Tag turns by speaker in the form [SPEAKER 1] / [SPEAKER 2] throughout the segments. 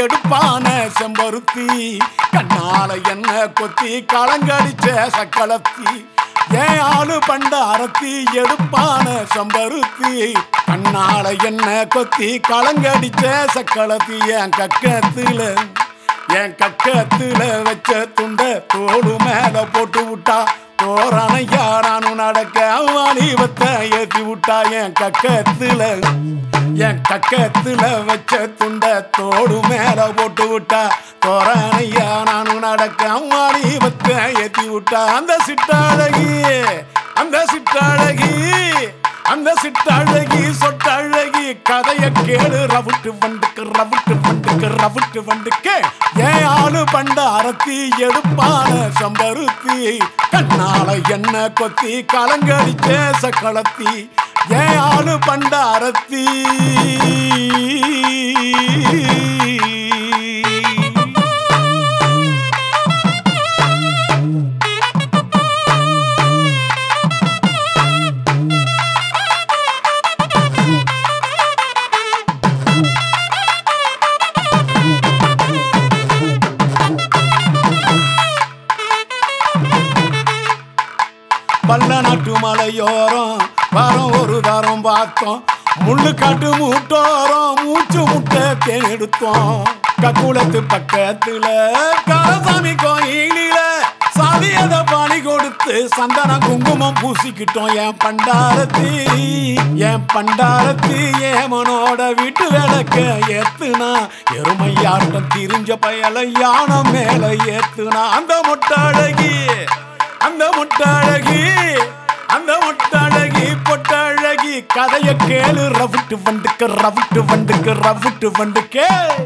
[SPEAKER 1] எடுப்பான செம்பருத்தி கண்ணால என்ன கொத்தி களங்கடிச்ச சக்களத்தி ஏன் ஆளு பண்ட அரத்தி எடுப்பான செம்பருத்தி கண்ணால என்ன கொத்தி களங்கடிச்ச சக்களத்தி என் கக்கத்துல என் கக்கத்துல வச்ச துண்ட தோடு மேல போட்டு விட்டா தோரணையா நானும் நடக்க வாலிபத்தை ஏத்தி விட்டா என் கக்கத்துல என் கக்கத்துல வச்ச துண்ட தோடு மேல போட்டு விட்டா தோரணையா நானும் நடக்க வாலிபத்தை ஏத்தி விட்டா அந்த சிட்டாழகி அந்த சிட்டாழகி அந்த சிட்டழகி சொட்டழகி கதைய கேளு ரவுட்டு வண்டுக்கு ரவுட்டு வண்டுக்கு ரவுட்டு வண்டுக்கு ஏன் ஆளு பண்ட அரத்தி எடுப்பான சம்பருத்தி கண்ணால என்ன கொத்தி கலங்கடிச்ச சக்களத்தி ஏன் ஆளு பண்ட அரத்தி பல்ல நாட்டு மலையோரம் வரம் ஒரு தரம் பார்த்தோம் முள்ளு காட்டு மூட்டோரம் மூச்சு முட்டை தேன் எடுத்தோம் கக்குளத்து பக்கத்துல காலசாமி கோயிலில சாதியத பாணி கொடுத்து சந்தன குங்குமம் பூசிக்கிட்டோம் என் பண்டாரத்தி என் பண்டாரத்தி ஏமனோட வீட்டு விளக்க ஏத்துனா எருமையாட்டம் திரிஞ்ச பயல யானை மேல ஏத்துனா அந்த மொட்டழகி அந்த முட்டாழகி அந்த முட்டாழகி பொட்டாழகி கதைய கேளு ரவுட்டு வண்டுக்கு ரவுட்டு வண்டுக்கு ரவுட்டு வண்டுக்கு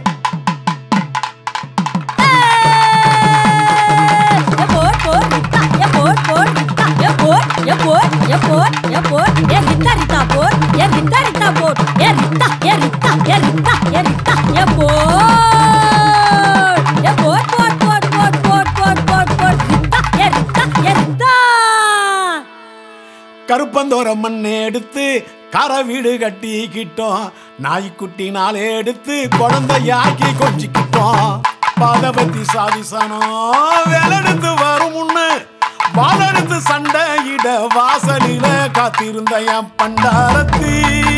[SPEAKER 1] கருப்பந்தோர மண்ணை எடுத்து கரை வீடு கட்டிக்கிட்டோம் நாய்க்குட்டி நாளே எடுத்து குழந்தையாக்கி கொஞ்சிக்கிட்டோம் பாதபத்தி சாதிசனம் வேலெடுத்து வரும் முன்னு வாழெடுத்து சண்டையிட வாசலில காத்திருந்த என் பண்டாரத்தி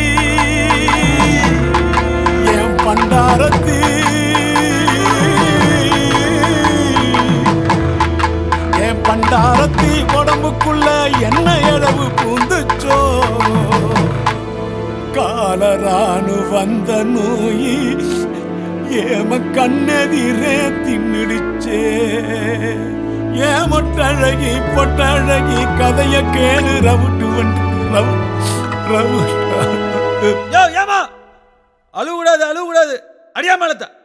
[SPEAKER 1] என் பண்டாரத்தி என் பண்டாரத்தி உடம்புக்குள்ள என்ன அளவு பூந்துச்சோ காலரானு வந்த நோய் ஏம கண்ணெதிரே தின்னுடுச்சே ஏமொட்டழகி பொட்டழகி கதைய கேளு ரவுட்டு வந்து ரவு ரவு
[SPEAKER 2] யோ ஏமா அழுவக்கூடாது அழுவக்கூடாது அடியா மேலத்த